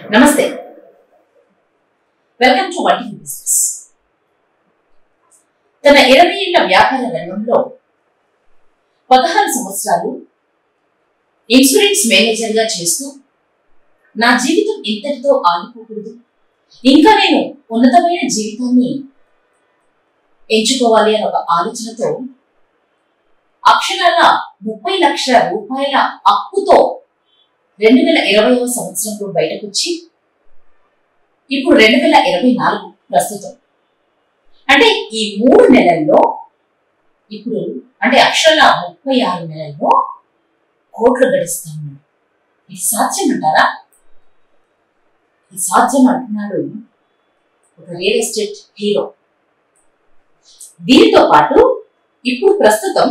నమస్తే welcome to వంటి business తన ఇరవై ఏళ్ల వ్యాపార రంగంలో పదహారు సంవత్సరాలు ఇన్సూరెన్స్ మేనేజర్ గా చేస్తూ నా జీవితం ఇంతటితో ఆగిపోకూడదు ఇంకా నేను ఉన్నతమైన జీవితాన్ని ఎంచుకోవాలి అనే ఒక ఆలోచనతో అక్షరాల ముప్పై లక్షల రూపాయల అప్పుతో రెండు వేల ఇరవైవ సంవత్సరంలో బయటకు వచ్చి ఇప్పుడు రెండు వేల ఇరవై నాలుగు ప్రస్తుతం అంటే ఈ మూడు నెలల్లో ఇప్పుడు అంటే అక్షరాల ముప్పై ఆరు నెలల్లో కోట్లు గడిస్తా ఉన్నాడు ఇది సాధ్యం అంటారా ఇది సాధ్యం అంటున్నాడు ఒక రియల్ ఎస్టేట్ హీరో దీనితో పాటు ఇప్పుడు ప్రస్తుతం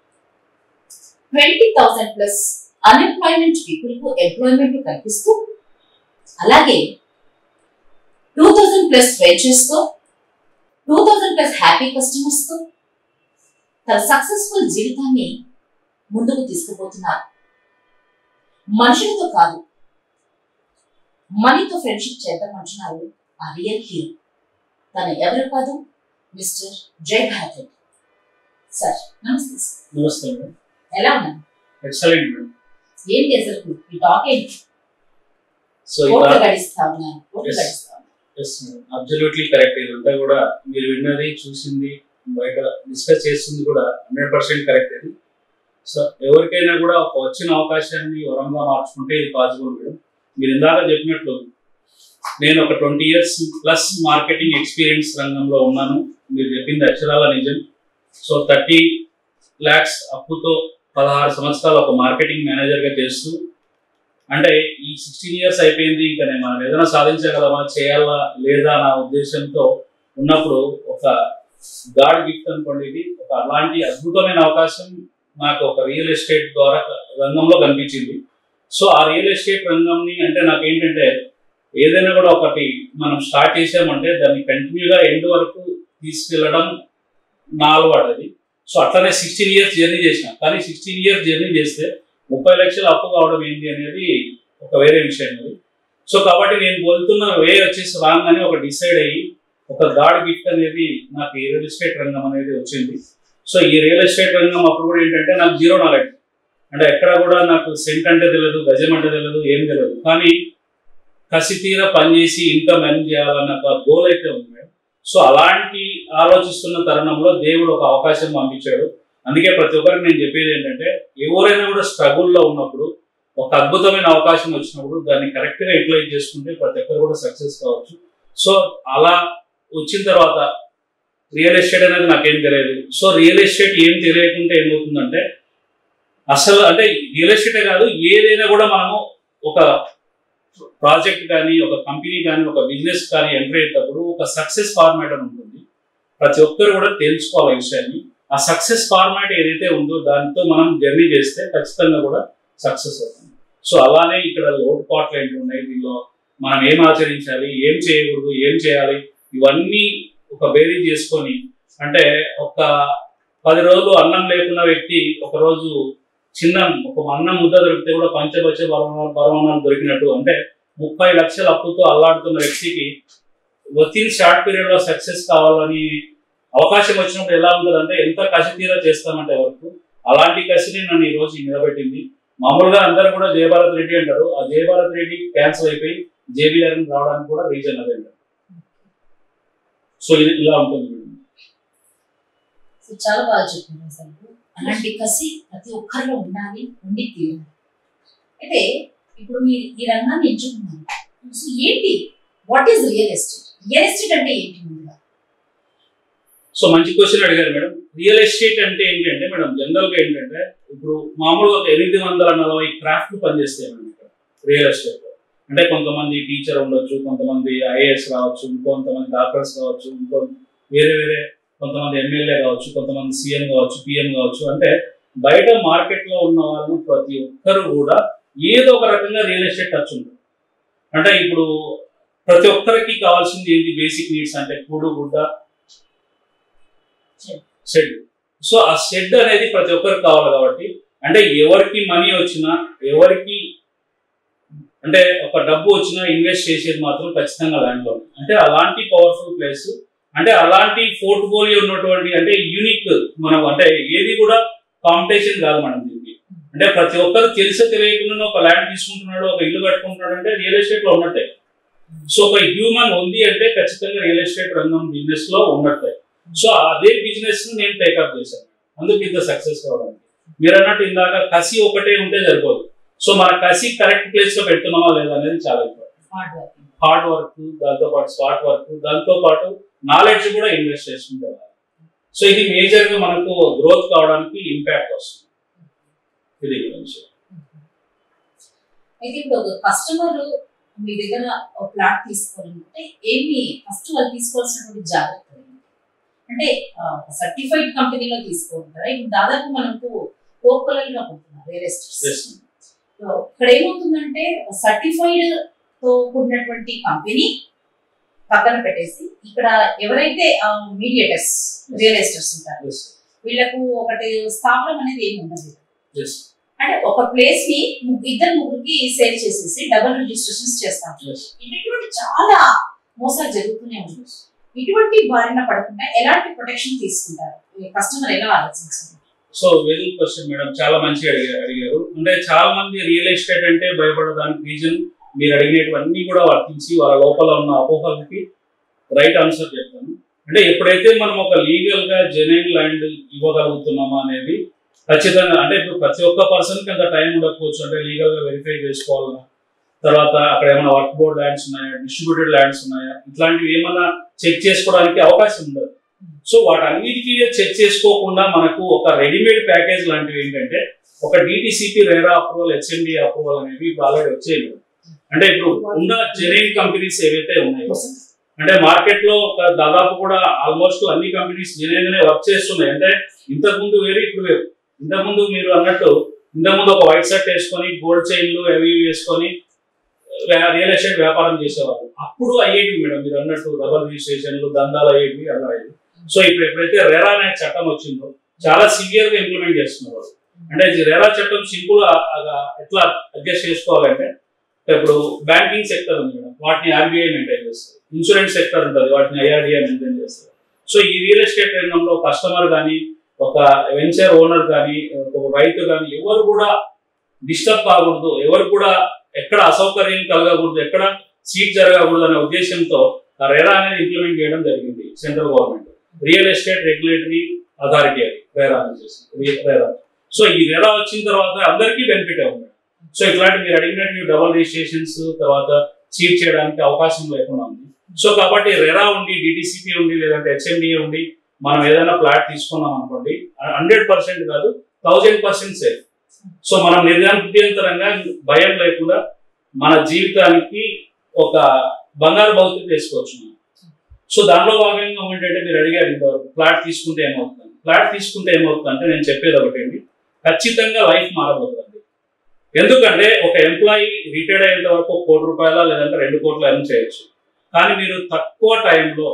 twenty thousand plus unemployment people కు ఎంప్లాయ్మెంట్ కల్పిస్తూ అలాగే టూ థౌజండ్ ప్లస్ వెంచర్స్ తో two thousand plus happy customers తో తన సక్సెస్ఫుల్ జీవితాన్ని ముందుకు తీసుకుపోతున్నారు మనుషులతో కాదు మనీతో ఫ్రెండ్షిప్ చేద్దామంటున్నారు ఆ రియల్ హీరో తను ఎవరు కాదు మిస్టర్ జై భారత్ రెడ్డి సార్ నమస్తే సార్ నమస్తే మేడం ఎలా ఉన్నారు ఎక్సలెంట్ మేడం ఏంటి అసలు ఈ టాక్ ఏంటి సో కోట్లు ఇలా గడిస్తా ఉన్నారు కోట్లు Yes. గడిస్తా ఉన్నారు ఎస్ మేడం అబ్జల్యూట్లీ కరెక్ట్ ఇదంతా కూడా మీరు విన్నది చూసింది బయట డిస్కస్ చేస్తుంది కూడా హండ్రెడ్ పర్సెంట్ కరెక్ట్ అది సో ఎవరికైనా కూడా ఒక వచ్చిన అవకాశాన్ని వరంగా మార్చుకుంటే ఇది పాసిబుల్ మేడం మీరు ఇందాక చెప్పినట్లు నేను ఒక twenty years plus marketing experience రంగంలో ఉన్నాను మీరు చెప్పింది అక్షరాల నిజం సో థర్టీ ల్యాక్స్ అప్పుతో పదహారు సంవత్సరాలు ఒక మార్కెటింగ్ మేనేజర్గా చేస్తూ అంటే ఈ సిక్స్టీన్ ఇయర్స్ అయిపోయింది ఇంకా నేను మనం ఏదైనా సాధించగలమా చేయాలా లేదా నా ఉద్దేశంతో ఉన్నప్పుడు ఒక గాడ్ గిఫ్ట్ అనుకోండి ఇది ఒక అలాంటి అద్భుతమైన అవకాశం నాకు ఒక రియల్ ఎస్టేట్ ద్వారా రంగంలో కనిపించింది సో ఆ రియల్ ఎస్టేట్ రంగంని అంటే నాకు ఏంటంటే ఏదైనా కూడా ఒకటి మనం స్టార్ట్ చేసామంటే దాన్ని కంటిన్యూగా ఎండ్ వరకు తీసుకెళ్ళడం నా అలవాటు అది సో అట్లనే సిక్స్టీన్ ఇయర్స్ జర్నీ చేసిన కానీ సిక్స్టీన్ ఇయర్స్ జర్నీ చేస్తే ముప్పై లక్షలు అప్పు కావడం ఏంటి అనేది ఒక వేరే విషయం అది సో కాబట్టి నేను వెళ్తున్న వే వచ్చేసి రాంగ్ అని ఒక డిసైడ్ అయ్యి ఒక గాడ్ గిఫ్ట్ అనేది నాకు ఈ రియల్ ఎస్టేట్ రంగం అనేది వచ్చింది సో ఈ రియల్ ఎస్టేట్ రంగం అప్పుడు కూడా ఏంటంటే నాకు జీరో నాలెడ్జ్ అంటే ఎక్కడ కూడా నాకు సెంట్ అంటే తెలియదు గజం అంటే తెలియదు ఏం తెలియదు కానీ కసి తీర పనిచేసి ఇన్కమ్ ఎర్న్ చేయాలన్న ఒక గోల్ అయితే ఉంది మేడం సో అలాంటి ఆలోచిస్తున్న తరుణంలో దేవుడు ఒక అవకాశం పంపించాడు అందుకే ప్రతి ఒక్కరికి నేను చెప్పేది ఏంటంటే ఎవరైనా కూడా స్ట్రగుల్లో ఉన్నప్పుడు ఒక అద్భుతమైన అవకాశం వచ్చినప్పుడు దాన్ని కరెక్ట్గా యూటిలైజ్ చేసుకుంటే ప్రతి ఒక్కరు కూడా సక్సెస్ కావచ్చు సో అలా వచ్చిన తర్వాత రియల్ ఎస్టేట్ అనేది నాకేం తెలియదు సో రియల్ ఎస్టేట్ ఏం తెలియకుంటే ఏమవుతుందంటే అసలు అంటే రియల్ ఎస్టేటే కాదు ఏదైనా కూడా మనము ఒక ప్రాజెక్ట్ కానీ ఒక కంపెనీ కానీ ఒక బిజినెస్ కానీ ఎంటర్ అయ్యేటప్పుడు ఒక సక్సెస్ ఫార్మాట్ అని ఉంటుంది ప్రతి ఒక్కరు కూడా తెలుసుకోవాలి ఈ విషయాన్ని ఆ సక్సెస్ ఫార్మాట్ ఏదైతే ఉందో దాంతో మనం జర్నీ చేస్తే ఖచ్చితంగా కూడా సక్సెస్ అవుతుంది సో అలానే ఇక్కడ లోటుపాట్లు ఏంటి ఉన్నాయి దీనిలో మనం ఏం ఆచరించాలి ఏం చేయకూడదు ఏం చేయాలి ఇవన్నీ ఒక బేరీ చేసుకొని అంటే ఒక పది రోజులు అన్నం లేకున్న వ్యక్తి ఒక రోజు చిన్న ఒక అన్నం ముద్ద దొరికితే కూడా పంచబచ్చ పరమాణాలు దొరికినట్టు అంటే ముప్పై లక్షల అప్పుతో అల్లాడుతున్న వ్యక్తికి వితిన్ షార్ట్ పీరియడ్ లో సక్సెస్ కావాలని అవకాశం వచ్చినప్పుడు ఎలా ఉంటుందంటే ఎంత కసి తీరా చేస్తామంటే వరకు అలాంటి కసిని నన్ను ఈ రోజు నిలబెట్టింది మామూలుగా అందరూ కూడా జయభారత్ రెడ్డి అంటారు ఆ జయభారత్ రెడ్డి క్యాన్సిల్ అయిపోయి జేబీఆర్ రావడానికి కూడా రీజన్ అదే అంటారు సో ఇది ఇలా ఉంటుంది మేడం. సో చాలా బాగా చెప్పారు అసలు అలాంటి కసి ప్రతి ఒక్కరిలో ఉండాలి ఉండి తీరాలి అయితే ఇప్పుడు మీరు ఈ రంగాన్ని ఎంచుకున్నారు సో ఏంటి what is real estate real estate అంటే ఏంటి ముందుగా సో మంచి క్వశ్చన్ అడిగారు మేడం రియల్ ఎస్టేట్ అంటే ఏంటంటే మేడం జనరల్ గా ఏంటంటే ఇప్పుడు మామూలుగా ఒక ఎనిమిది వందల నలభై క్రాఫ్ట్ పనిచేస్తాయి మేడం ఇక్కడ రియల్ ఎస్టేట్ లో అంటే కొంతమంది టీచర్ ఉండొచ్చు కొంతమంది ఐఏఎస్ కావచ్చు ఇంకొంతమంది డాక్టర్స్ కావచ్చు ఇంకో వేరే వేరే కొంతమంది ఎమ్మెల్యే కావచ్చు కొంతమంది సీఎం కావచ్చు పిఎం కావచ్చు అంటే బయట మార్కెట్ లో ఉన్న వాళ్ళు ప్రతి ఒక్కరు కూడా ఏదో ఒక రకంగా రియల్ ఎస్టేట్ టచ్ ఉంటుంది అంటే ఇప్పుడు ప్రతి ఒక్కరికి కావాల్సింది ఏంటి బేసిక్ నీడ్స్ అంటే కూడు గుడ్డ షెడ్ సో ఆ షెడ్ అనేది ప్రతి ఒక్కరికి కావాలి కాబట్టి అంటే ఎవరికి మనీ వచ్చినా ఎవరికి అంటే ఒక డబ్బు వచ్చినా ఇన్వెస్ట్ చేసేది మాత్రం ఖచ్చితంగా ల్యాండ్ లో అంటే అలాంటి పవర్ఫుల్ ప్లేస్ అంటే అలాంటి పోర్ట్ఫోలియో ఉన్నటువంటి అంటే యూనిక్ మనం అంటే ఏది కూడా కాంపిటీషన్ కాదు మనం దీనికి అంటే ప్రతి ఒక్కరు తెలిసే తెలియకుండా ఒక ల్యాండ్ తీసుకుంటున్నాడు ఒక ఇల్లు కట్టుకుంటున్నాడు అంటే రియల్ ఎస్టేట్ లో ఉన్నట్టే సో ఒక హ్యూమన్ ఉంది అంటే ఖచ్చితంగా రియల్ ఎస్టేట్ రంగం బిజినెస్ లో ఉన్నట్టే సో అదే బిజినెస్ నేను టేకప్ చేశాను అందుకు ఇంత సక్సెస్ కావడానికి మీరు అన్నట్టు ఇందాక కసి ఒకటే ఉంటే సరిపోదు సో మన కసి కరెక్ట్ ప్లేస్ లో పెడుతున్నామా లేదా అనేది చాలా important hard working hard work దాంతో పాటు స్మార్ట్ వర్క్ దాంతో పాటు నాలెడ్జ్ కూడా ఇన్వెస్ట్ చేసుకుంటే సో ఇది మేజర్ గా మనకు గ్రోత్ కావడానికి ఇంపాక్ట్ వస్తుంది ఇది విషయం అయితే ఇప్పుడు ఒక కస్టమర్ మీ దగ్గర ఒక ప్లాట్ తీసుకోవాలంటే ఏమి ఫస్ట్ వాళ్ళు తీసుకోవాల్సినటువంటి జాగ్రత్తలు ఏంటి? అంటే సర్టిఫైడ్ కంపెనీలో తీసుకుంటారా ఇప్పుడు దాదాపు మనకు కోకొలల్ గా ఉంటున్నారు రియల్ ఎస్టేట్స్ Yes. సో ఇక్కడ ఏమవుతుందంటే సర్టిఫైడ్ తో కూడినటువంటి కంపెనీ పక్కన పెట్టేసి ఇక్కడ ఎవరైతే మీడియేటర్స్ రియల్ ఎస్టేట్స్ ఉంటారు Yes. వీళ్ళకు ఒకటి స్థాపనం అనేది ఏమి ఉండదు Yes. అంటే ఒక ప్లేస్ ని ము- ఇద్దరు ముగ్గురికి సేల్ చేసేసి డబుల్ రిజిస్ట్రేషన్స్ చేస్తాం Yes. ఇటువంటి చాలా మోసాలు జరుగుతూనే ఉంటుంది ఇటువంటి బారిన పడకుండా ఎలాంటి ప్రొటెక్షన్ తీసుకుంటారు కస్టమర్ ఎలా ఆలోచించారు సో వెరీ క్వశ్చన్ మేడం చాలా మంచిగా అడిగారు అడిగారు అంటే చాలా మంది రియల్ ఎస్టేట్ అంటే భయపడడానికి రీజన్ మీరు అడిగినటువన్నీ కూడా వర్తించి వాళ్ళ లోపల ఉన్న అపోహలకి రైట్ ఆన్సర్ చెప్తాను అంటే ఎప్పుడైతే మనం ఒక లీగల్ గా జెన్యున్ ల్యాండ్ ఇవ్వగలుగుతున్నామా అనేది ఖచ్చితంగా అంటే ఇప్పుడు ప్రతి ఒక్క పర్సన్ కి అంత టైం ఉండకపోవచ్చు అంటే లీగల్ గా వెరిఫై చేసుకోవాలన్నా తర్వాత అక్కడ ఏమైనా వర్క్ బోర్డ్ ల్యాండ్స్ ఉన్నాయా డిస్ట్రిబ్యూటెడ్ ల్యాండ్స్ ఉన్నాయా ఇట్లాంటివి ఏమైనా చెక్ చేసుకోవడానికి అవకాశం ఉండదు సో వాటన్నిటికీ చెక్ చేసుకోకుండా మనకు ఒక రెడీమేడ్ ప్యాకేజ్ లాంటివి ఏంటంటే ఒక DTCP RERA approval HMD approval అనేవి ఇప్పుడు ఆల్రెడీ వచ్చాయి మేడం. అంటే ఇప్పుడు ఉన్న జెన్యున్ కంపెనీస్ ఏవైతే ఉన్నాయో అంటే మార్కెట్ లో ఒక దాదాపు కూడా ఆల్మోస్ట్ అన్ని కంపెనీస్ జెన్యున్ వర్క్ చేస్తున్నాయి అంటే ఇంతకు ముందు వేరు ఇప్పుడు వేరు ఇంతకు ముందు మీరు అన్నట్టు ఇంతకు ముందు ఒక వైట్ షర్ట్ వేసుకొని గోల్డ్ చైన్లు అవి ఇవి వేసుకొని రియల్ ఎస్టేట్ వ్యాపారం చేసేవారు అప్పుడు అయ్యేవి మేడం మీరు అన్నట్టు డబల్ రిజిస్ట్రేషన్లు దందాలు అయ్యేవి అలా అయ్యేవి సో ఇప్పుడు ఎప్పుడైతే రెరా అనే చట్టం వచ్చిందో చాలా సివియర్ గా ఇంప్లిమెంట్ చేస్తున్నారు అంటే ఈ రెరా చట్టం సింపుల్ ఎట్లా అడ్జస్ట్ చేసుకోవాలంటే ఇప్పుడు బ్యాంకింగ్ సెక్టర్ ఉంది మేడం వాటిని ఆర్బీఐ మెయింటైన్ చేస్తారు ఇన్సూరెన్స్ సెక్టర్ ఉంటుంది వాటిని ఐఆర్డీఐ మెయింటైన్ చేస్తారు సో ఈ రియల్ ఎస్టేట్ రంగంలో కస్టమర్ కానీ ఒక వెంచర్ ఓనర్ కానీ ఒక రైతు కానీ ఎవరు కూడా డిస్టర్బ్ కాకూడదు ఎవరు కూడా ఎక్కడ అసౌకర్యం కలగకూడదు ఎక్కడ సీట్ జరగకూడదు అనే ఉద్దేశంతో ఆ రెరా అనేది ఇంప్లిమెంట్ చేయడం జరిగింది central government real estate regulatory authority అది రేరా అని చేసి రేరా సో ఈ రేరా వచ్చిన తర్వాత అందరికీ బెనిఫిట్ ఉంది సో ఇట్లాంటి మీరు అడిగినట్టు డబల్ రిజిస్ట్రేషన్స్ తర్వాత చీట్ చేయడానికి అవకాశం లేకుండా ఉంది సో కాబట్టి రెరా ఉండి డిటిసిపి ఉండి లేదంటే హెచ్ఎండిఏ ఉండి మనం ఏదైనా ప్లాట్ తీసుకున్నాం అనుకోండి హండ్రెడ్ పర్సెంట్ కాదు థౌజండ్ పర్సెంట్ సేఫ్ సో మనం నిర్ధాంతరంగా భయం లేకుండా మన జీవితానికి ఒక బంగారు భౌతిక వేసుకోవచ్చు మనం సో దానిలో భాగంగా ఏంటంటే మీరు అడిగారు ఇంతవరకు ఫ్లాట్ తీసుకుంటే ఏమవుతుంది ఫ్లాట్ తీసుకుంటే ఏమవుతుంది అంటే నేను చెప్పేది ఒకటండి ఖచ్చితంగా లైఫ్ మారబోతుంది ఎందుకంటే ఒక ఎంప్లాయీ రిటైర్డ్ అయ్యేంత వరకు ఒక కోటి రూపాయల లేదంటే రెండు కోట్ల ఎర్న్ చేయొచ్చు కానీ మీరు తక్కువ టైంలో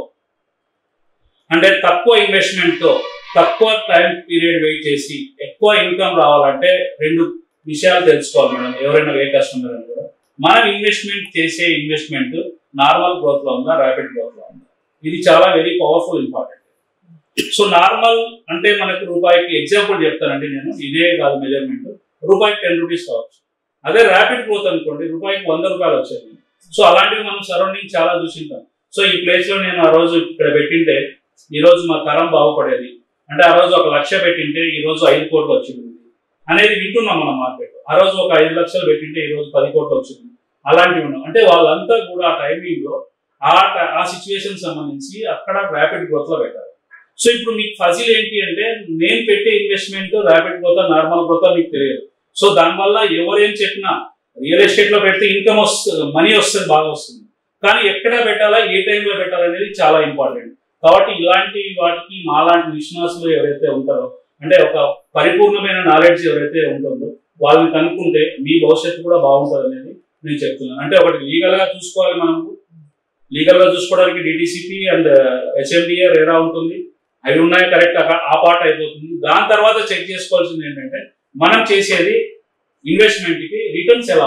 అంటే తక్కువ ఇన్వెస్ట్మెంట్ తో తక్కువ టైం పీరియడ్ వెయిట్ చేసి ఎక్కువ ఇన్కమ్ రావాలంటే రెండు విషయాలు తెలుసుకోవాలి మేడం ఎవరైనా ఏ కస్టమర్ అని కూడా మనం ఇన్వెస్ట్మెంట్ చేసే ఇన్వెస్ట్మెంట్ నార్మల్ గ్రోత్ లో ఉందా ర్యాపిడ్ గ్రోత్ లో ఉందా ఇది చాలా very powerful important so normal అంటే మనకు రూపాయికి ఎగ్జాంపుల్ చెప్తానండి నేను ఇదే కాదు మెజర్మెంట్ రూపాయికి టెన్ రూపీస్ కావచ్చు అదే ర్యాపిడ్ గ్రోత్ అనుకోండి రూపాయికి వంద రూపాయలు వచ్చేది సో అలాంటివి మనం సరౌండింగ్ చాలా చూసింటాం సో ఈ ప్లేస్ లో నేను ఆ రోజు ఇక్కడ పెట్టింటే ఈ రోజు మా తరం బాగుపడేది అంటే ఆ రోజు ఒక లక్ష పెట్టింటే ఈ రోజు ఐదు కోట్లు వచ్చింది అనేది వింటున్నాం మనం మార్కెట్ ఆ రోజు ఒక ఐదు లక్షలు పెట్టింటే ఈ రోజు పది కోట్లు వచ్చింది అలాంటివి ఉన్నాం అంటే వాళ్ళంతా కూడా ఆ టైమింగ్ లో ఆ ట- ఆ సిచ్యువేషన్ సంబంధించి అక్కడ ర్యాపిడ్ గ్రోత్ లో పెట్టారు సో ఇప్పుడు మీకు ఫజిల్ ఏంటి అంటే నేను పెట్టే investment rapid growth normal growth మీకు తెలియదు సో దానివల్ల ఎవరేం చెప్పినా రియల్ ఎస్టేట్ లో పెడితే ఇన్కమ్ వస్తుంది మనీ వస్తుంది బాగా వస్తుంది కానీ ఎక్కడ పెట్టాలా ఏ టైంలో పెట్టాలనేది చాలా ఇంపార్టెంట్ కాబట్టి ఇలాంటి వాటికి మాలాంటి విశ్వాసులు ఎవరైతే ఉంటారో అంటే ఒక పరిపూర్ణమైన నాలెడ్జ్ ఎవరైతే ఉంటుందో వాళ్ళని కనుక్కుంటే మీ భవిష్యత్తు కూడా బాగుంటుంది అనేది నేను చెప్తున్నాను అంటే ఒకటి లీగల్ గా చూసుకోవాలి మనకు లీగల్ గా చూసుకోవడానికి డిటిసిపి అండ్ హెచ్ఎండిఏ రేరా ఉంటుంది అవి ఉన్నాయి కరెక్ట్ ఆ పార్ట్ అయిపోతుంది దాని తర్వాత చెక్ చేసుకోవాల్సింది ఏంటంటే మనం చేసేది ఇన్వెస్ట్మెంట్ కి రిటర్న్స్ ఎలా వస్తాయి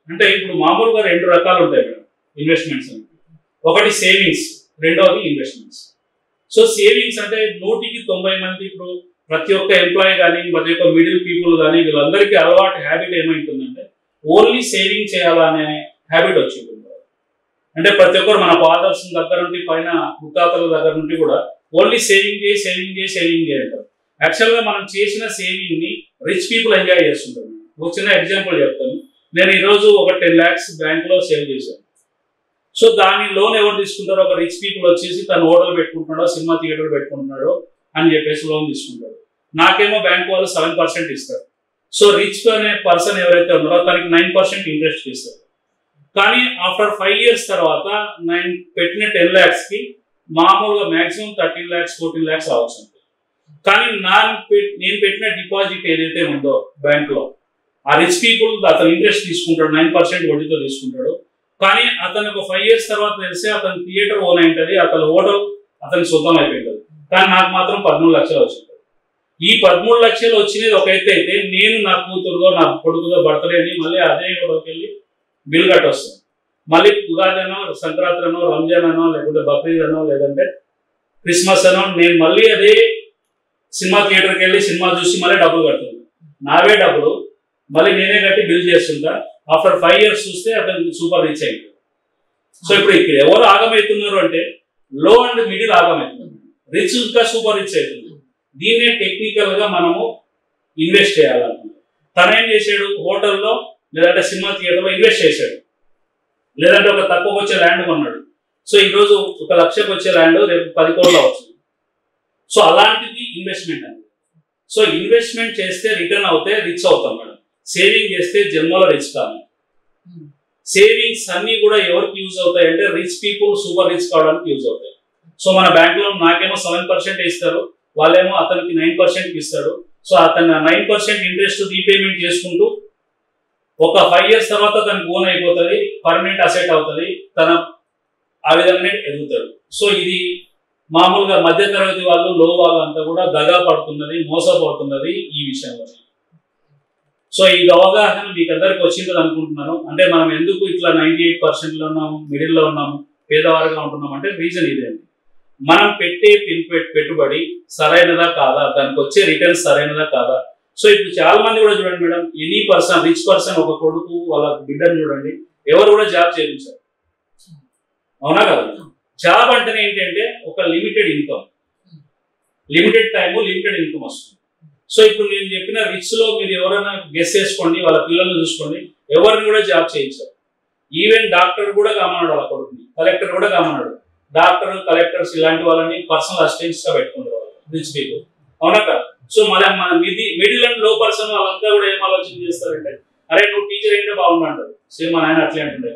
అంటే ఇప్పుడు మామూలుగా రెండు రకాలు ఉంటాయి మేడం ఇన్వెస్ట్మెంట్స్ అంటే ఒకటి సేవింగ్స్ రెండవది ఇన్వెస్ట్మెంట్స్ సో సేవింగ్స్ అంటే నూటికి తొంభై మంది ఇప్పుడు ప్రతి ఒక్క ఎంప్లాయీ కానీ ప్రతి ఒక్క మిడిల్ పీపుల్ కానీ వీళ్ళందరికీ అలవాటు హ్యాబిట్ ఏమైంటుందంటే ఓన్లీ సేవింగ్ చేయాలనే హ్యాబిట్ వచ్చి ఉంటుంది అంటే ప్రతి ఒక్కరు మన ఫాదర్స్ దగ్గర నుండి పైన ముత్తాతల దగ్గర నుండి కూడా ఓన్లీ సేవింగ్ చేయి సేవింగ్ చేయి సేవింగ్ చేయి అంటారు యాక్చువల్గా మనం చేసిన సేవింగ్ ని రిచ్ పీపుల్ ఎంజాయ్ చేస్తుంటారు ఒక చిన్న ఎగ్జాంపుల్ చెప్తాను నేను ఈరోజు ఒక టెన్ ల్యాక్స్ బ్యాంక్ లో సేవ్ చేశాను సో దాని లోన్ ఎవరు తీసుకుంటారో ఒక రిచ్ పీపుల్ వచ్చేసి తను హోటల్ పెట్టుకుంటున్నాడో సినిమా థియేటర్ పెట్టుకుంటున్నాడో అని చెప్పేసి లోన్ తీసుకుంటాడు నాకేమో బ్యాంక్ వాళ్ళు సెవెన్ పర్సెంట్ ఇస్తారు సో రిచ్ అనే పర్సన్ ఎవరైతే ఉన్నారో తనకి నైన్ పర్సెంట్ ఇంట్రెస్ట్ ఇస్తారు కానీ ఆఫ్టర్ ఫైవ్ ఇయర్స్ తర్వాత నేను పెట్టిన టెన్ ల్యాక్స్ కి మామూలుగా maximum thirteen lakhs fourteen lakhs రావచ్చు అంతే. కానీ నా పెట్- నేను పెట్టిన డిపాజిట్ ఏదైతే ఉందో బ్యాంక్ లో ఆ రిచ్ పీపుల్ అతను ఇంట్రెస్ట్ తీసుకుంటాడు నైన్ పర్సెంట్ వడ్డీతో తీసుకుంటాడు కానీ అతను ఒక ఫైవ్ ఇయర్స్ తర్వాత తెలిస్తే అతని థియేటర్ ఓన్ అయింటది అతని హోటల్ అతని సొంతం అయిపోయింది కానీ నాకు మాత్రం పదమూడు లక్షలు వచ్చింది ఈ పదమూడు లక్షలు వచ్చినది ఒక ఎత్తు అయితే నేను నా కూతురుదో నా కొడుకుదో బర్త్డే అని మళ్ళీ అదే హోటల్కి వెళ్ళి బిల్ కట్టొస్తాను మళ్ళీ ఉగాది అనో సంక్రాంతి అనో రంజాన్ అనో లేకుంటే బక్రీద్ అనో లేదంటే క్రిస్మస్ అనో నేను మళ్ళీ అదే సినిమా థియేటర్కి వెళ్ళి సినిమా చూసి మళ్ళీ డబ్బులు కడుతున్నాను నావే డబ్బులు మళ్ళీ నేనే కట్టి బిల్ చేస్తుంటా ఆఫ్టర్ ఫైవ్ ఇయర్స్ చూస్తే అతను సూపర్ రిచ్ అయింది సో ఇప్పుడు ఇక్కడ ఎవరు ఆగమవుతున్నారు అంటే లో అండ్ మిడిల్ ఆగమవుతున్నారు రిచ్ ఇంకా సూపర్ రిచ్ అవుతుంది దీన్నే టెక్నికల్ గా మనము ఇన్వెస్ట్ చేయాలనుకున్నాం తను ఏం చేశాడు హోటల్లో లేదంటే సినిమా థియేటర్లో ఇన్వెస్ట్ చేశాడు లేదంటే ఒక తక్కువకి వచ్చే ల్యాండ్ కొన్నాడు సో ఈ రోజు ఒక లక్షకు వచ్చే ల్యాండ్ రేపు పది కోట్లు అవుతుంది సో అలాంటిది ఇన్వెస్ట్మెంట్ అనేది సో ఇన్వెస్ట్మెంట్ చేస్తే రిటర్న్ అవుతే రిచ్ అవుతాం మేడం సేవింగ్ చేస్తే జన్మలో రిచ్ కాదు సేవింగ్స్ అన్ని కూడా ఎవరికి యూజ్ అవుతాయి అంటే రిచ్ పీపుల్ సూపర్ రిచ్ కావడానికి యూజ్ అవుతాయి సో మన బ్యాంక్ లో నాకేమో సెవెన్ పర్సెంట్ ఇస్తారు వాళ్ళేమో అతనికి నైన్ పర్సెంట్ ఇస్తాడు సో అతను నైన్ పర్సెంట్ ఇంట్రెస్ట్ రీపేమెంట్ చేసుకుంటూ ఒక ఫైవ్ ఇయర్స్ తర్వాత తనకు ఓన్ అయిపోతుంది పర్మనెంట్ అసెట్ అవుతుంది తన ఆ విధంగానే ఎదుగుతాడు సో ఇది మామూలుగా మధ్య తరగతి వాళ్ళు లో వాళ్ళంతా కూడా దగా పడుతున్నది మోసపోతున్నది ఈ విషయంలో సో ఈ అవగాహన మీకు అందరికి వచ్చిందని అనుకుంటున్నాను అంటే మనం ఎందుకు ఇట్లా నైన్టీ ఎయిట్ పర్సెంట్ లో ఉన్నాము మిడిల్ లో ఉన్నాము పేదవారుగా ఉంటున్నాం అంటే రీజన్ ఇదేంటి మనం పెట్టే పిన్- పెట్టుబడి సరైనదా కాదా దానికి వచ్చే రిటర్న్స్ సరైనదా కాదా సో ఇప్పుడు చాలా మంది కూడా చూడండి madam any person rich person ఒక కొడుకు వాళ్ళ బిడ్డను చూడండి ఎవరు కూడా జాబ్ చేయించారు అవునా కదా జాబ్ అంటేనే ఏంటంటే ఒక limited income limited time limited income వస్తుంది సో ఇప్పుడు నేను చెప్పిన రిచ్ లో మీరు ఎవరైనా గెస్ చేసుకోండి వాళ్ళ పిల్లల్ని చూసుకోండి ఎవరిని కూడా జాబ్ చేయించారు ఈవెన్ డాక్టర్ కూడా కామన్నాడు వాళ్ళ కొడుకుని కలెక్టర్ కూడా కామన్నాడు డాక్టర్ కలెక్టర్స్ ఇలాంటి వాళ్ళని పర్సనల్ అసిస్టెంట్స్ గా పెట్టుకుంటారు వాళ్ళు రిచ్ పీపుల్ అవునా కదా సో మన మన mid middle and low person వాళ్ళంతా కూడా ఏం ఆలోచన చేస్తారంటే అరే నువ్వు టీచర్ అయితే బాగుంటా అంటారు సేమ్ మా నాయన అట్లే అంటుండే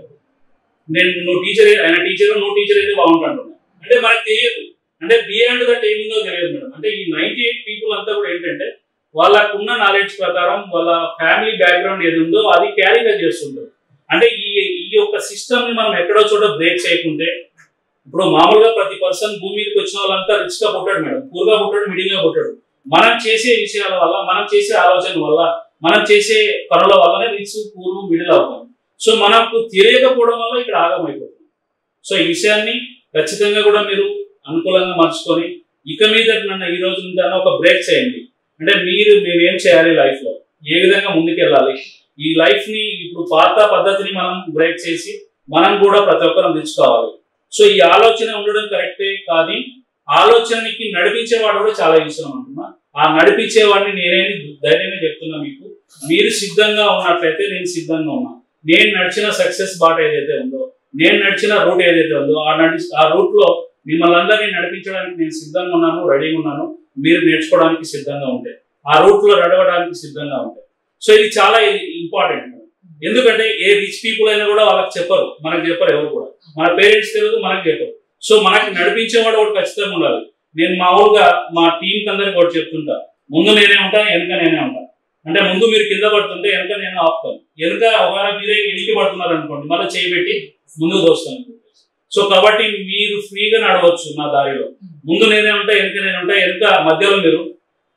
నేను నువ్వు టీచర్ ఆయన టీచర్ నువ్వు టీచర్ అయితే బాగుంటా అంటున్నా అంటే మనకు తెలియదు అంటే బియాండ్ దట్ ఏముందో తెలియదు మేడం అంటే ఈ నైన్టీ ఎయిట్ పీపుల్ అంతా కూడా ఏంటంటే వాళ్ళకున్న నాలెడ్జ్ ప్రకారం వాళ్ళ ఫ్యామిలీ బ్యాక్గ్రౌండ్ ఏది ఉందో అది క్యారీగా చేస్తుంటారు అంటే ఈ ఈ యొక్క సిస్టమ్ ని మనం ఎక్కడో చోట బ్రేక్ చేయకుంటే ఇప్పుడు మామూలుగా ప్రతి పర్సన్ భూమి మీదకి వచ్చిన వాళ్ళంతా రిచ్ గా పుట్టాడు మేడం పూర్గా పుట్టాడు మిడిల్ గా పుట్టాడు మనం చేసే విషయాల వల్ల మనం చేసే ఆలోచన వల్ల మనం చేసే పనుల వల్లనే రిచ్ పూర్వం మిడిల్ అవుతాం సో మనకు తెలియకపోవడం వల్ల ఇక్కడ ఆగమైపోతుంది సో ఈ విషయాన్ని ఖచ్చితంగా కూడా మీరు అనుకూలంగా మర్చుకొని ఇక మీద నన్ను ఈ రోజు నుంచి అన్న ఒక బ్రేక్ చేయండి అంటే మీరు మేమేం చేయాలి లైఫ్ లో ఏ విధంగా ముందుకెళ్ళాలి ఈ లైఫ్ ని ఇప్పుడు పాత పద్ధతిని మనం బ్రేక్ చేసి మనం కూడా ప్రతి ఒక్కరం తెచ్చుకోవాలి సో ఈ ఆలోచన ఉండడం కరెక్టే కానీ ఆలోచనకి నడిపించేవాడు కూడా చాలా అవసరం అంటున్నా ఆ నడిపించేవాడిని నేనే ధైర్యంగా చెప్తున్నా మీకు మీరు సిద్ధంగా ఉన్నట్లయితే నేను సిద్ధంగా ఉన్నా నేను నడిచిన సక్సెస్ బాట ఏదైతే ఉందో నేను నడిచిన రూట్ ఏదైతే ఉందో ఆ నడి ఆ రూట్ లో మిమ్మల్ని అందరినీ నడిపించడానికి నేను సిద్ధంగా ఉన్నాను రెడీగా ఉన్నాను మీరు నేర్చుకోవడానికి సిద్ధంగా ఉంటే ఆ రూట్ లో నడవడానికి సిద్ధంగా ఉంటే సో ఇది చాలా ఇంపార్టెంట్ ఎందుకంటే ఏ రిచ్ పీపుల్ అయినా కూడా వాళ్ళకి చెప్పరు మనకు చెప్పరు ఎవరు కూడా మన పేరెంట్స్ తెలియదు మనకు చెప్పరు సో మనకి నడిపించేవాడు ఒకటి ఖచ్చితంగా ఉండాలి నేను మామూలుగా మా టీంకి అందరికి ఒకటి చెప్తుంటా ముందు నేనే ఉంటా వెనక నేనే ఉంటా అంటే ముందు మీరు కింద పడుతుంటే వెనక నేను ఆపుతాను వెనక ఒకవేళ మీరే ఎనికి పడుతున్నారు అనుకోండి మళ్ళీ చేయబెట్టి ముందుకు దోస్తాను సో కాబట్టి మీరు ఫ్రీగా నడవచ్చు నా దారిలో ముందు నేనే ఉంటా వెనక నేను ఉంటా వెనక మధ్యలో మీరు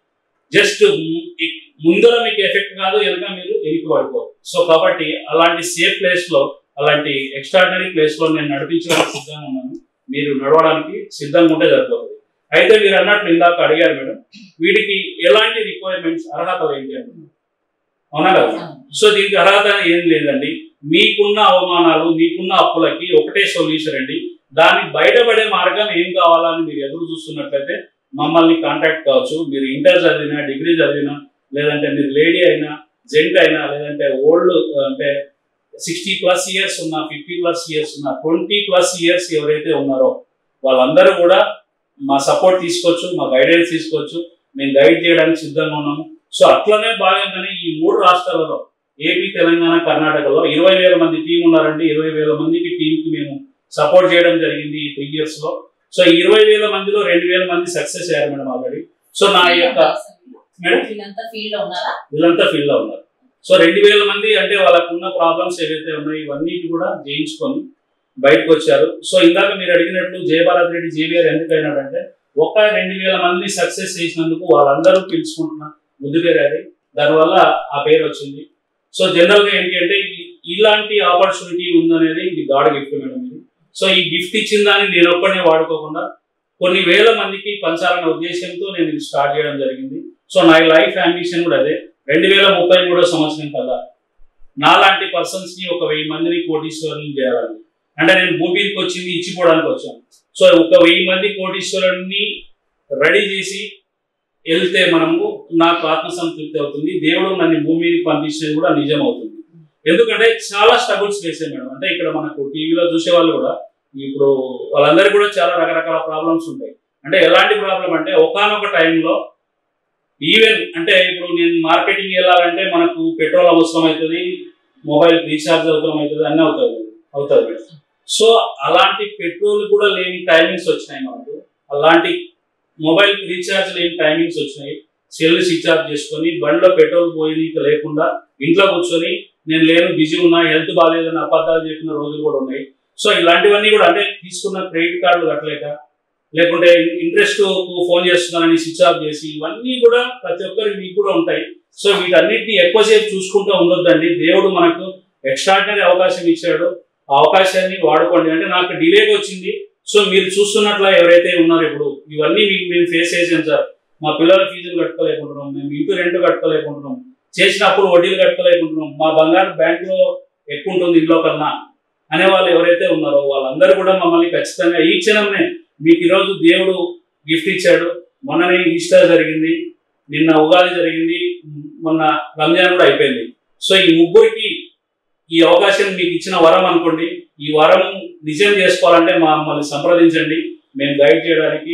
జస్ట్ ముందర మీకు ఎఫెక్ట్ కాదు వెనక మీరు ఎనికి పడిపోరు సో కాబట్టి అలాంటి సేఫ్ ప్లేస్ లో అలాంటి ఎక్స్ట్రాడినరీ ప్లేస్ లో నేను నడిపించడానికి సిద్ధంగా ఉన్నాను మీరు నడవడానికి సిద్ధంగా ఉంటే సరిపోతుంది అయితే మీరు అన్నట్లు ఇందాక అడిగారు మేడం వీటికి ఎలాంటి రిక్వైర్మెంట్స్ అర్హతలు ఏంటి అంటున్నారు అవునా కదా సో దీనికి అర్హత ఏం లేదండి మీకున్న అవమానాలు మీకున్న అప్పులకి ఒకటే సొల్యూషన్ అండి దాన్ని బయటపడే మార్గం ఏం కావాలని మీరు ఎదురు చూస్తున్నట్లయితే మమ్మల్ని కాంటాక్ట్ కావచ్చు మీరు ఇంటర్ చదివినా డిగ్రీ చదివినా లేదంటే మీరు లేడీ అయినా జెంట్ అయినా లేదంటే ఓల్డ్ అంటే సిక్స్టీ ప్లస్ ఇయర్స్ ఉన్న ఫిఫ్టీ ప్లస్ ఇయర్స్ ఉన్న ట్వంటీ ప్లస్ ఇయర్స్ ఎవరైతే ఉన్నారో వాళ్ళందరూ కూడా మా సపోర్ట్ తీసుకోవచ్చు మా గైడెన్స్ తీసుకోవచ్చు మేము గైడ్ చేయడానికి సిద్ధంగా ఉన్నాము సో అట్లనే భాగంగానే ఈ మూడు రాష్ట్రాలలో ఏపీ తెలంగాణ కర్ణాటకలో ఇరవై వేల మంది టీం ఉన్నారండి ఇరవై వేల మందికి టీంకి మేము సపోర్ట్ చేయడం జరిగింది ఈ త్రీ ఇయర్స్ లో సో ఇరవై వేల మందిలో రెండు వేల మంది సక్సెస్ అయ్యారు మేడం ఆల్రెడీ సో నా యొక్క మేడం వీళ్ళంతా ఫీల్డ్ లో ఉన్నారా వీళ్ళంతా ఫీల్ లో ఉన్నారు సో రెండు వేల మంది అంటే వాళ్ళకు ఉన్న ప్రాబ్లమ్స్ ఏవైతే ఉన్నాయో ఇవన్నీ కూడా జయించుకొని బయటకు వచ్చారు సో ఇందాక మీరు అడిగినట్లు జయభారత్ రెడ్డి జేవిఆర్ ఎందుకు అయినాడంటే ఒక రెండు వేల మందిని సక్సెస్ చేసినందుకు వాళ్ళందరూ పిలుచుకుంటున్న ముద్దు పేరు అది దానివల్ల ఆ పేరు వచ్చింది సో జనరల్ గా ఏంటి అంటే ఈ- ఇలాంటి ఆపర్చునిటీ ఉందనేది ఇది గాడ్ గిఫ్ట్ మేడం ఇది సో ఈ గిఫ్ట్ ఇచ్చిన దాన్ని నేను ఒక్కడే వాడుకోకుండా కొన్ని వేల మందికి పంచాలన్న ఉద్దేశంతో నేను ఇది స్టార్ట్ చేయడం జరిగింది సో నా లైఫ్ అంబిషన్ కూడా అదే రెండు వేల ముప్పై మూడో సంవత్సరం కల్లా నాలాంటి పర్సన్స్ ని ఒక వెయ్యి మందిని కోటీశ్వరుని చేయాలని అంటే నేను భూమి మీదకి వచ్చింది ఇచ్చిపోవడానికి వచ్చాను సో ఒక వెయ్యి మంది కోటీశ్వరుని రెడీ చేసి వెళ్తే మనము నాకు ఆత్మసంతృప్తి అవుతుంది దేవుడు నన్ను భూమి మీదకి పంపించేది కూడా నిజం అవుతుంది ఎందుకంటే చాలా స్ట్రగుల్స్ చేశాను మేడం అంటే ఇక్కడ మనకు టీవీలో చూసే వాళ్ళు కూడా ఇప్పుడు వాళ్ళందరికీ కూడా చాలా రకరకాల ప్రాబ్లమ్స్ ఉంటాయి అంటే ఎలాంటి ప్రాబ్లం అంటే ఒకనొక టైంలో ఈవెన్ అంటే ఇప్పుడు నేను మార్కెటింగ్ వెళ్ళాలంటే మనకు పెట్రోల్ అవసరం అవుతుంది మొబైల్ రీఛార్జ్ అవసరం అవుతుంది అన్నీ అవుతుంది అవుతుంది మేడం సో అలాంటి పెట్రోల్ కూడా లేని టైమింగ్స్ వచ్చినాయి మనకు అలాంటి మొబైల్ రీఛార్జ్ లేని టైమింగ్స్ వచ్చినాయి సెల్ రీఛార్జ్ చేసుకొని బండిలో పెట్రోల్ పోయి లేకుండా ఇంట్లో కూర్చొని నేను లేను బిజీ ఉన్నా హెల్త్ బాగాలేదని అబద్ధాలు చెప్పిన రోజులు కూడా ఉన్నాయి సో ఇలాంటివన్నీ కూడా అంటే తీసుకున్న క్రెడిట్ కార్డు కట్టలేక లేకుంటే ఇంట్రెస్ట్ ఫోన్ చేస్తున్నానని స్విచ్ ఆఫ్ చేసి ఇవన్నీ కూడా ప్రతి ఒక్కరికి మీకు కూడా ఉంటాయి సో వీటన్నిటిని ఎక్కువసేపు చూసుకుంటూ ఉండొద్దండి దేవుడు మనకు ఎక్స్ట్రాడినరీ అవకాశం ఇచ్చాడు ఆ అవకాశాన్ని వాడుకోండి అంటే నాకు డిలేగా వచ్చింది సో మీరు చూస్తున్నట్ల ఎవరైతే ఉన్నారో ఇప్పుడు ఇవన్నీ మీకు మేము ఫేస్ చేసాం సార్ మా పిల్లల ఫీజులు కట్టుకోలేకుంటున్నాం మేము ఇంటి రెంట్ కట్టుకోలేకుంటున్నాం చేసినప్పుడు వడ్డీలు కట్టుకోలేకుంటున్నాం మా బంగారు బ్యాంకులో ఎక్కువ ఉంటుంది ఇంట్లో కన్నా అనే వాళ్ళు ఎవరైతే ఉన్నారో వాళ్ళందరూ కూడా మమ్మల్ని ఖచ్చితంగా ఈ క్షణంనే మీకు ఈరోజు దేవుడు గిఫ్ట్ ఇచ్చాడు మొన్ననే ఈస్టర్ జరిగింది నిన్న ఉగాది జరిగింది మొన్న రంజాన్ కూడా అయిపోయింది సో ఈ ముగ్గురికి ఈ అవకాశం మీకు ఇచ్చిన వరం అనుకోండి ఈ వరం నిజం చేసుకోవాలంటే మా మమ్మల్ని సంప్రదించండి మేము గైడ్ చేయడానికి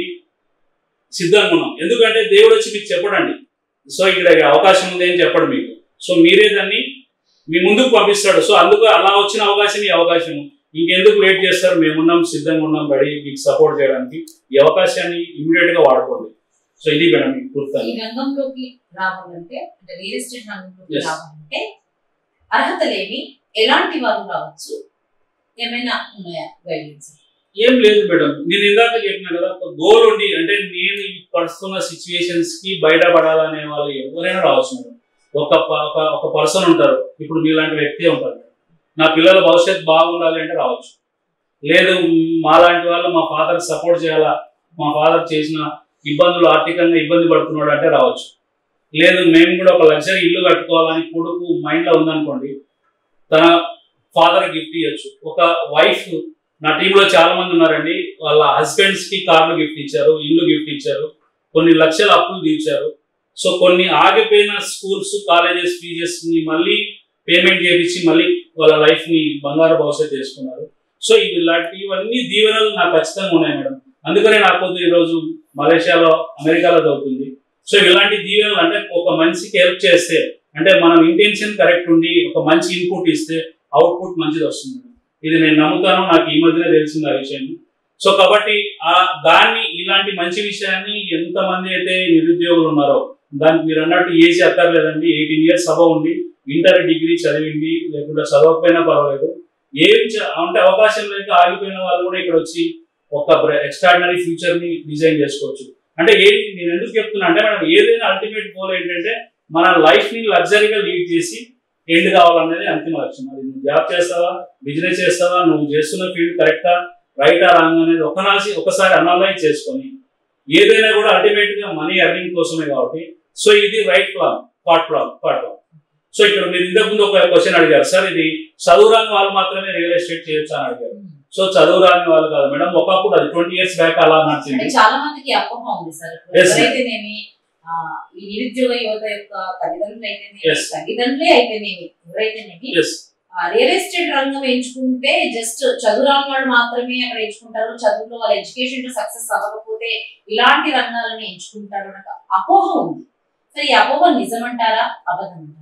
సిద్ధంగా ఉన్నాం ఎందుకంటే దేవుడు వచ్చి మీకు చెప్పడండి సో ఇక్కడ ఈ అవకాశం ఉంది అని చెప్పడు మీకు సో మీరే దాన్ని మీ ముందుకు పంపిస్తాడు సో అందుకు అలా వచ్చిన అవకాశం ఈ అవకాశం ఇంకెందుకు వెయిట్ చేస్తారు మేమున్నాం సిద్ధంగా ఉన్నాం రెడీ మీకు సపోర్ట్ చేయడానికి ఈ అవకాశాన్ని ఇమీడియట్ గా వాడుకోండి సో ఇది మేడం మీకు ఈ గుర్తాను రంగంలోకి రావాలంటే అంటే రియల్ ఎస్టేట్ రంగంలోకి Yes. రావాలంటే అర్హతలేమి ఎలాంటి వారు రావచ్చు ఏమైనా ఉన్నాయా గైడెన్స్ ఏం లేదు మేడం నేను ఇందాక చెప్పిన కదా ఒక గోల్ ఉండి అంటే నేను ఈ పడుతున్న సిచ్యువేషన్స్ కి బయటపడాలనే వాళ్ళు ఎవరైనా రావచ్చు మేడం ఒక ప- ఒక ఒక పర్సన్ ఉంటారు ఇప్పుడు మీలాంటి వ్యక్తి ఉంటారు నా పిల్లల భవిష్యత్తు బాగుండాలి అంటే రావచ్చు లేదు మాలాంటి వాళ్ళు మా ఫాదర్ సపోర్ట్ చేయాలా మా ఫాదర్ చేసిన ఇబ్బందులు ఆర్థికంగా ఇబ్బంది పడుతున్నాడు అంటే రావచ్చు లేదు మేము కూడా ఒక లగ్జరీ ఇల్లు కట్టుకోవాలని కొడుకు మైండ్ లో ఉందనుకోండి తన ఫాదర్ గిఫ్ట్ ఇవ్వచ్చు ఒక వైఫ్ నా టీంలో చాలా మంది ఉన్నారండి వాళ్ళ హస్బెండ్స్ కి కార్లు గిఫ్ట్ ఇచ్చారు ఇల్లు గిఫ్ట్ ఇచ్చారు కొన్ని లక్షల అప్పులు తీర్చారు సో కొన్ని ఆగిపోయిన స్కూల్స్ కాలేజెస్ ఫీజెస్ ని మళ్ళీ పేమెంట్ చేయించి మళ్ళీ వాళ్ళ లైఫ్ ని బంగారు భవిష్యత్తు చేసుకున్నారు సో ఇవి ఇలాంటి ఇవన్నీ దీవెనలు నాకు ఖచ్చితంగా ఉన్నాయి మేడం అందుకనే నాకు కొద్ది ఈరోజు మలేషియాలో అమెరికాలో చదువుతుంది సో ఇలాంటి దీవెనలు అంటే ఒక మనిషికి హెల్ప్ చేస్తే అంటే మనం ఇంటెన్షన్ కరెక్ట్ ఉండి ఒక మంచి ఇన్పుట్ ఇస్తే అవుట్పుట్ మంచిది వస్తుంది ఇది నేను నమ్ముతాను నాకు ఈ మధ్యనే తెలిసింది ఆ విషయం సో కాబట్టి ఆ దాన్ని ఇలాంటి మంచి విషయాన్ని ఎంతమంది అయితే నిరుద్యోగులు ఉన్నారో దానికి మీరు అన్నట్టు ఏజీ అక్కర్లేదండి ఎయిటీన్ ఇయర్స్ సభ ఉండి ఇంటర్ డిగ్రీ చదివింది లేకుంటే చదవకపోయినా పర్వాలేదు ఏం చ- అంటే అవకాశం లేక ఆగిపోయిన వాళ్ళు కూడా ఇక్కడ వచ్చి ఒక ఎక్స్ట్రాడినరీ ఫ్యూచర్ ని డిజైన్ చేసుకోవచ్చు అంటే ఏది నేను ఎందుకు చెప్తున్నా అంటే మనం ఏదైనా అల్టిమేట్ గోల్ ఏంటంటే మన లైఫ్ ని లగ్జరీగా లీడ్ చేసి ఎండ్ కావాలనేది అంతిమ లక్ష్యం అది నువ్వు జాబ్ చేస్తావా బిజినెస్ చేస్తావా నువ్వు చేస్తున్న ఫీల్డ్ కరెక్టా రైటా రాంగ్ అనేది ఒకనాసి ఒకసారి అనలైజ్ చేసుకొని ఏదైనా కూడా అల్టిమేట్ గా మనీ ఎర్నింగ్ కోసమే కాబట్టి సో ఇది right plan part plan part plan so ఇక్కడ మీరు ఇంతకు ముందు ఒక క్వశ్చన్ అడిగారు సార్ ఇది చదువురాని వాళ్ళు మాత్రమే రియల్ ఎస్టేట్ చేయొచ్చు అని అడిగారు సో చదువురాని వాళ్ళు కాదు మేడం ఒకప్పుడు అది ట్వంటీ ఇయర్స్ బ్యాక్ అలా అంటే నడిచింది చాలా మందికి అపోహ ఉంది సార్ ఇప్పుడు Yes, ma'am. ఎవరైతేనేమి ఆ, ఈ నిరుద్యోగ యువత యొక్క తల్లిదండ్రులు అయితేనేమి Yes. తల్లిదండ్రులే అయితేనేమి ఎవరైతేనేమి ఎస్ రియల్ ఎస్టేట్ రంగం ఎంచుకుంటే జస్ట్ చదువురాని వాళ్ళు మాత్రమే అక్కడ ఎంచుకుంటారు చదువులో వాళ్ళ ఎడ్యుకేషన్ లో సక్సెస్ అవ్వకపోతే ఇలాంటి రంగాలను ఎంచుకుంటారు అన్న అపోహ ఉంది సరే ఈ అపోహ నిజమంటారా అబద్ధం అంటారా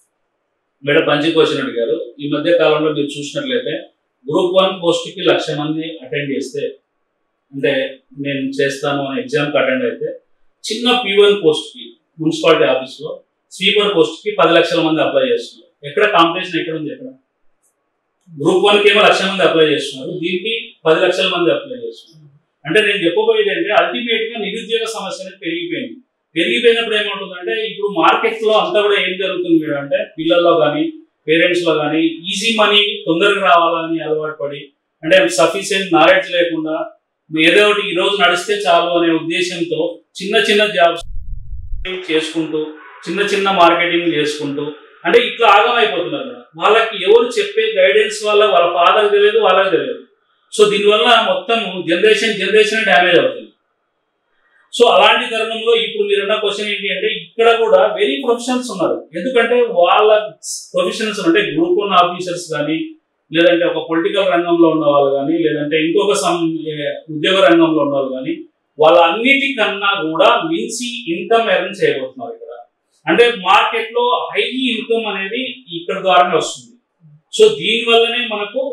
మేడం మంచి క్వశ్చన్ అడిగారు ఈ మధ్య కాలంలో మీరు చూసినట్లయితే గ్రూప్ వన్ పోస్ట్ కి లక్ష మంది అటెండ్ చేస్తే అంటే నేను చేస్తాను అనే ఎగ్జామ్ కి అటెండ్ అయితే చిన్న పీ వన్ పోస్ట్ కి మున్సిపాలిటీ ఆఫీస్ లో స్వీపర్ పోస్ట్ కి పది లక్షల మంది అప్లై చేస్తున్నారు ఎక్కడ కాంపిటీషన్ ఎక్కడ ఉంది ఎక్కడ గ్రూప్ వన్ కి ఏమో లక్ష మంది అప్లై చేస్తున్నారు దీనికి పది లక్షల మంది అప్లై చేస్తున్నారు అంటే నేను చెప్పబోయేది అంటే అల్టిమేట్ గా నిరుద్యోగ సమస్య అనేది పెరిగిపోయింది పెరిగిపోయినప్పుడు ఏమవుతుందంటే ఇప్పుడు మార్కెట్ లో అంతా కూడా ఏం జరుగుతుంది మేడం అంటే పిల్లల్లో కానీ పేరెంట్స్ లో కానీ ఈజీ మనీ తొందరగా రావాలని అలవాటు పడి అంటే సఫిషియెంట్ నాలెడ్జ్ లేకుండా ఏదో ఒకటి ఈ రోజు నడిస్తే చాలు అనే ఉద్దేశంతో చిన్న చిన్న జాబ్స్ చేసుకుంటూ చిన్న చిన్న మార్కెటింగ్ చేసుకుంటూ అంటే ఇట్లా ఆగమైపోతున్నారు మేడం వాళ్ళకి ఎవరు చెప్పే గైడెన్స్ వల్ల వాళ్ళ ఫాదర్ తెలియదు వాళ్ళకి తెలియదు సో దీనివల్ల మొత్తం జనరేషన్ జనరేషన్ డ్యామేజ్ అవుతుంది సో అలాంటి తరుణంలో ఇప్పుడు మీరు అన్న క్వశ్చన్ ఏంటి అంటే ఇక్కడ కూడా వెరీ ప్రొఫెషనల్స్ ఉన్నారు ఎందుకంటే వాళ్ళ ప్రొఫెషనల్స్ అంటే గ్రూప్ వన్ ఆఫీసర్స్ కానీ లేదంటే ఒక పొలిటికల్ రంగంలో ఉన్న వాళ్ళు కానీ లేదంటే ఇంకొక సం ఏ, ఉద్యోగ రంగంలో ఉన్న వాళ్ళు కానీ వాళ్ళ అన్నిటికన్నా కూడా మించి ఇన్కమ్ ఎర్న్ చేయబోతున్నారు ఇక్కడ అంటే మార్కెట్ లో హై ఇన్కమ్ అనేది ఇక్కడ ద్వారానే వస్తుంది సో దీని వల్లనే మనకు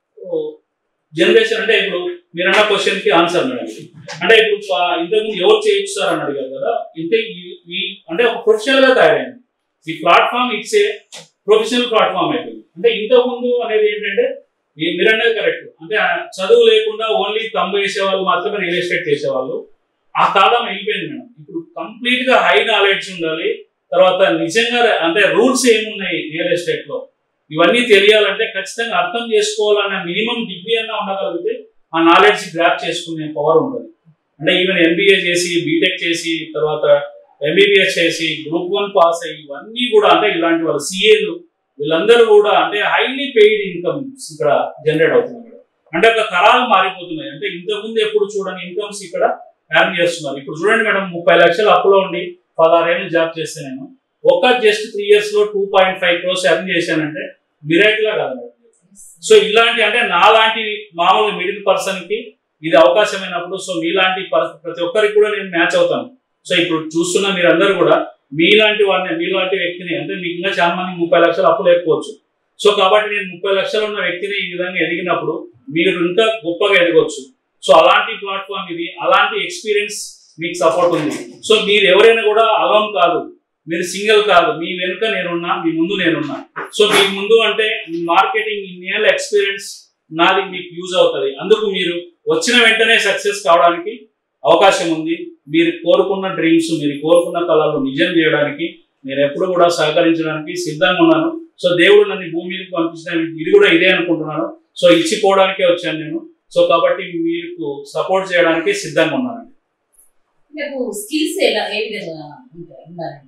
జనరేషన్ అంటే ఇప్పుడు మీరు అన్న క్వశ్చన్ కి ఆన్సర్ మేడం ఇది. అంటే ఇప్పుడు ప- ఇంతకుముందు ఎవరు చేయొచ్చు సార్ అని అడిగారు కదా అంటే ఈ- ఈ అంటే ఒక ప్రొఫెషనల్ గా తయారైంది ఈ platform it's a professional platform అయిపోయింది అంటే ఇంతకుముందు అనేది ఏంటంటే ఈ మీరు అనేది కరెక్ట్ అంటే ఆ చదువు లేకుండా ఓన్లీ తమ్ము వేసేవాళ్ళు మాత్రమే రియల్ ఎస్టేట్ చేసేవాళ్ళు ఆ కాలం వెళ్ళిపోయింది మేడం ఇప్పుడు కంప్లీట్ గా హై నాలెడ్జ్ ఉండాలి తర్వాత నిజంగా అంటే రూల్స్ ఏమున్నాయి రియల్ ఎస్టేట్ లో ఇవన్నీ తెలియాలంటే ఖచ్చితంగా అర్థం చేసుకోవాలన్న మినిమం డిగ్రీ అన్నా ఉండగలిగితే ఆ నాలెడ్జ్ గ్రాప్ చేసుకునే పవర్ ఉంటుంది అంటే ఈవెన్ ఎంబీఏ చేసి బీటెక్ చేసి తర్వాత ఎంబీబీఎస్ చేసి గ్రూప్ వన్ పాస్ అయ్యి ఇవన్నీ కూడా అంటే ఇలాంటి వాళ్ళు సిఏలు వీళ్ళందరూ కూడా అంటే హైలీ పెయిడ్ ఇన్కమ్స్ ఇక్కడ జనరేట్ అవుతుంది మేడం అంటే ఒక తరాలు మారిపోతున్నాయి అంటే ఇంతకుముందు ఎప్పుడు చూడని ఇన్కమ్స్ ఇక్కడ ఎర్న్ చేస్తున్నారు ఇప్పుడు చూడండి మేడం ముప్పై లక్షలు అప్పులో ఉండి పదహారేళ్ళు జాబ్ చేస్తే నేను ఒక జస్ట్ త్రీ ఇయర్స్ లో two point five crores earn చేశానంటే మిరాకిలా కాదు మేడం సో ఇలాంటి అంటే నాలాంటి మామూలు మిడిల్ పర్సన్ కి ఇది అవకాశమైనప్పుడు సో మీలాంటి పర్- ప్రతి ఒక్కరికి కూడా నేను మ్యాచ్ అవుతాను సో ఇప్పుడు చూస్తున్న మీరందరూ కూడా మీలాంటి వాడిని మీలాంటి వ్యక్తిని అంటే మీకు ఇంకా చాలా మంది ముప్పై లక్షలు అప్పు లేకపోవచ్చు సో కాబట్టి నేను ముప్పై లక్షలు ఉన్న వ్యక్తిని ఈ విధంగా ఎదిగినప్పుడు మీరు ఇంకా గొప్పగా ఎదగొచ్చు సో అలాంటి ప్లాట్ఫామ్ ఇది అలాంటి ఎక్స్పీరియన్స్ మీకు సపోర్ట్ ఉంది సో మీరు ఎవరైనా కూడా అలోన్ కాదు మీరు సింగిల్ కాదు మీ వెనుక నేనున్నా మీ ముందు నేనున్నా సో మీ ముందు అంటే మీ మార్కెటింగ్ ఇన్నేళ్ళ ఎక్స్పీరియన్స్ నాది మీకు యూజ్ అవుతుంది అందుకు మీరు వచ్చిన వెంటనే సక్సెస్ కావడానికి అవకాశం ఉంది మీరు కోరుకున్న డ్రీమ్స్ మీరు కోరుకున్న కళలు నిజం చేయడానికి నేను ఎప్పుడు కూడా సహకరించడానికి సిద్ధంగా ఉన్నాను సో దేవుడు నన్ను భూమి మీదకి పంపించిన ఇది కూడా ఇదే అనుకుంటున్నాను సో ఇచ్చిపోవడానికే వచ్చాను నేను సో కాబట్టి మీకు సపోర్ట్ చేయడానికి సిద్ధంగా ఉన్నాను మీకు స్కిల్స్ ఎలా ఏ విధంగా ఉంటాయి ఉండాలంటారు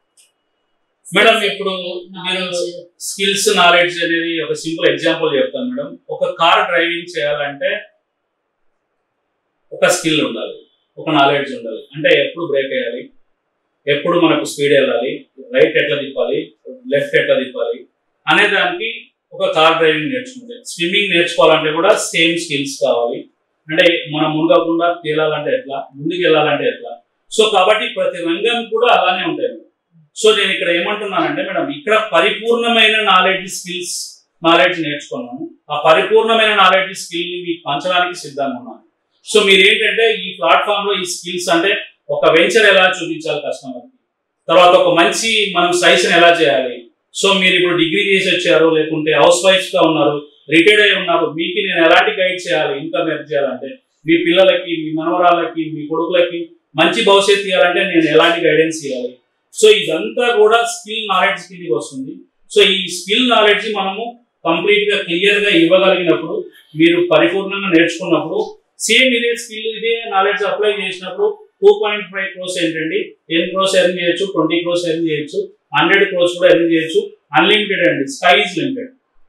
మేడం, ఇప్పుడు Knowledge. స్కిల్స్ నాలెడ్జ్ అనేది ఒక సింపుల్ ఎగ్జాంపుల్ చెప్తాను మేడం ఒక కార్ డ్రైవింగ్ చేయాలంటే ఒక స్కిల్ ఉండాలి ఒక నాలెడ్జ్ ఉండాలి అంటే ఎప్పుడు బ్రేక్ వేయాలి ఎప్పుడు మనకు స్పీడ్ వెళ్ళాలి రైట్ ఎట్లా తిప్పాలి లెఫ్ట్ ఎట్లా తిప్పాలి అనే దానికి ఒక కార్ డ్రైవింగ్ నేర్చుకుంటే స్విమ్మింగ్ నేర్చుకోవాలంటే కూడా సేమ్ స్కిల్స్ కావాలి అంటే మనం మునగకుండా తేలాలంటే ఎట్లా ముందుకు వెళ్ళాలంటే ఎట్లా సో కాబట్టి ప్రతి రంగం కూడా అలానే ఉంటాయి మేడం. సో నేను ఇక్కడ ఏమంటున్నానంటే మేడం ఇక్కడ పరిపూర్ణమైన నాలెడ్జ్ స్కిల్స్ నాలెడ్జ్ నేర్చుకున్నాను ఆ పరిపూర్ణమైన నాలెడ్జ్ స్కిల్ ని మీకు పంచడానికి సిద్ధంగా ఉన్నాను సో మీరు ఏంటంటే ఈ ప్లాట్ఫామ్ లో ఈ స్కిల్స్ అంటే ఒక వెంచర్ ఎలా చూపించాలి కస్టమర్ తర్వాత ఒక మంచి మనం సైజ్ ఎలా చేయాలి సో మీరు ఇప్పుడు డిగ్రీ చేసి వచ్చారు లేకుంటే హౌస్ వైఫ్స్ గా ఉన్నారు రిటైర్డ్ అయి ఉన్నారు మీకు నేను ఎలాంటి గైడ్ చేయాలి ఇన్కమ్ ఎర్న్ చేయాలంటే మీ పిల్లలకి మీ మనవరాళ్ళకి మీ కొడుకులకి మంచి భవిష్యత్తు ఇవ్వాలంటే నేను ఎలాంటి గైడెన్స్ ఇవ్వాలి సో ఇదంతా కూడా స్కిల్ నాలెడ్జ్ కిందకి వస్తుంది సో ఈ స్కిల్ నాలెడ్జ్ మనము కంప్లీట్ గా క్లియర్ గా ఇవ్వగలిగినప్పుడు మీరు పరిపూర్ణంగా నేర్చుకున్నప్పుడు సేమ్ ఇదే స్కిల్ ఇదే నాలెడ్జ్ అప్లై చేసినప్పుడు టూ పాయింట్ ఫైవ్ క్రోస్ ఏంటండి టెన్ క్రోస్ ఎర్న్ చేయొచ్చు ట్వంటీ క్రోస్ ఎర్న్ చేయొచ్చు హండ్రెడ్ క్రోస్ కూడా ఎర్న్ చేయొచ్చు అన్లిమిటెడ్ అండి స్కై ఇస్ లిమిటెడ్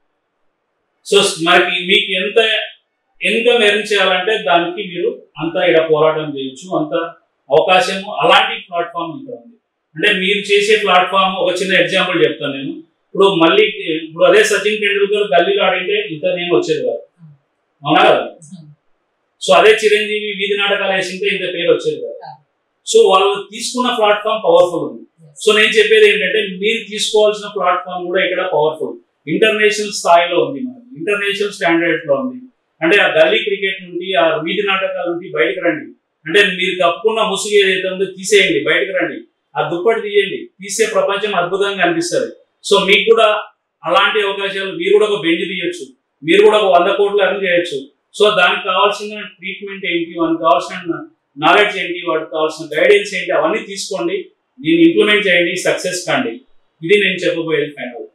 సో మనకి మీకు ఎంత ఇన్కమ్ ఎర్న్ చేయాలంటే దానికి మీరు అంతా ఇక్కడ పోరాటం చేయొచ్చు అంత అవకాశము అలాంటి ప్లాట్ఫామ్ ఇక్కడ ఉంది అంటే మీరు చేసే ప్లాట్ఫామ్ ఒక చిన్న ఎగ్జాంపుల్ చెప్తాను నేను ఇప్పుడు మళ్ళీ ఇప్పుడు అదే సచిన్ టెండూల్కర్ గల్లీలో ఆడింటే ఇంత నేను వచ్చేది కాదు అవునా కదా సో అదే చిరంజీవి వీధి నాటకాలు వేసింటే ఇంత పేరు వచ్చేది కాదు సో వాళ్ళు తీసుకున్న ప్లాట్ఫామ్ పవర్ఫుల్ ఉంది సో నేను చెప్పేది ఏంటంటే మీరు తీసుకోవాల్సిన ప్లాట్ఫామ్ కూడా ఇక్కడ పవర్ఫుల్ ఇంటర్నేషనల్ స్థాయిలో ఉంది మనకి ఇంటర్నేషనల్ స్టాండర్డ్ లో ఉంది అంటే ఆ గల్లీ క్రికెట్ నుండి ఆ వీధి నాటకాల నుండి బయటకు రండి అంటే మీరు కప్పుకున్న ముసుగు ఏదైతే ఉందో తీసేయండి బయటకు రండి ఆ దుప్పటి తీయండి తీసే ప్రపంచం అద్భుతంగా అనిపిస్తుంది సో మీకు కూడా అలాంటి అవకాశాలు మీరు కూడా ఒక బెంచ్ తీయొచ్చు మీరు కూడా ఒక వంద కోట్లు అర్న్ చేయొచ్చు సో దానికి కావాల్సిన ట్రీట్మెంట్ ఏంటి వానికి కావాల్సిన నాలెడ్జ్ ఏంటి వాటికి కావాల్సిన గైడెన్స్ ఏంటి అవన్నీ తీసుకోండి దీన్ని ఇంప్లిమెంట్ చేయండి సక్సెస్ కండి ఇది నేను చెప్పబోయేది final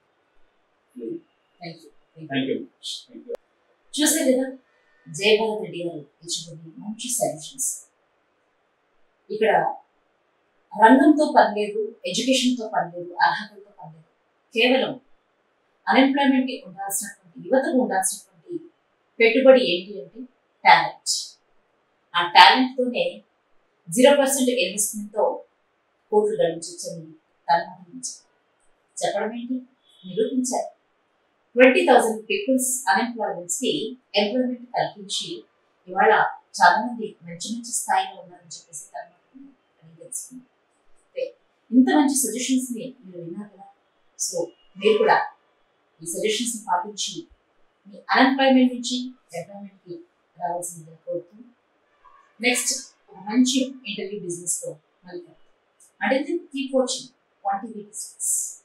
thank you thank you చూసారు కదా జయభారత్ రెడ్డి గారు ఇచ్చినటువంటి మంచి సజెషన్స్ ఇక్కడ రంగంతో పని లేదు ఎడ్యుకేషన్తో పని లేదు అర్హతలతో పని లేదు కేవలం అన్ఎంప్లాయ్మెంట్ కి ఉండాల్సినటువంటి యువతకు ఉండాల్సినటువంటి పెట్టుబడి ఏంటి అంటే టాలెంట్ ఆ టాలెంట్ తోనే జీరో పర్సెంట్ ఇన్వెస్ట్మెంట్ తో కోట్లు గడించవచ్చని తను చెప్పడం ఏంటి నిరూపించారు ట్వంటీ థౌసండ్ పీపుల్స్ అన్ఎంప్లాయ్మెంట్స్ కి ఎంప్లాయ్మెంట్ కల్పించి ఇవాళ చాలా మంది మంచి మంచి స్థాయిలో ఉన్నారని చెప్పేసి తను అని తెలుసుకుంది ఓకే. ఇంత మంచి సజెషన్స్ ని మీరు విన్నారు కదా సో మీరు కూడా ఈ సజెషన్స్ ని పాటించి మీ అన్ఎంప్లాయ్మెంట్ నుంచి ఎంప్లాయ్మెంట్ కి రావాల్సిందిగా కోరుతూ నెక్స్ట్ ఒక మంచి ఇంటర్వ్యూ బిజినెస్ తో మళ్ళీ అంటే కీప్ వాచింగ్ వాట్ బిజినెస్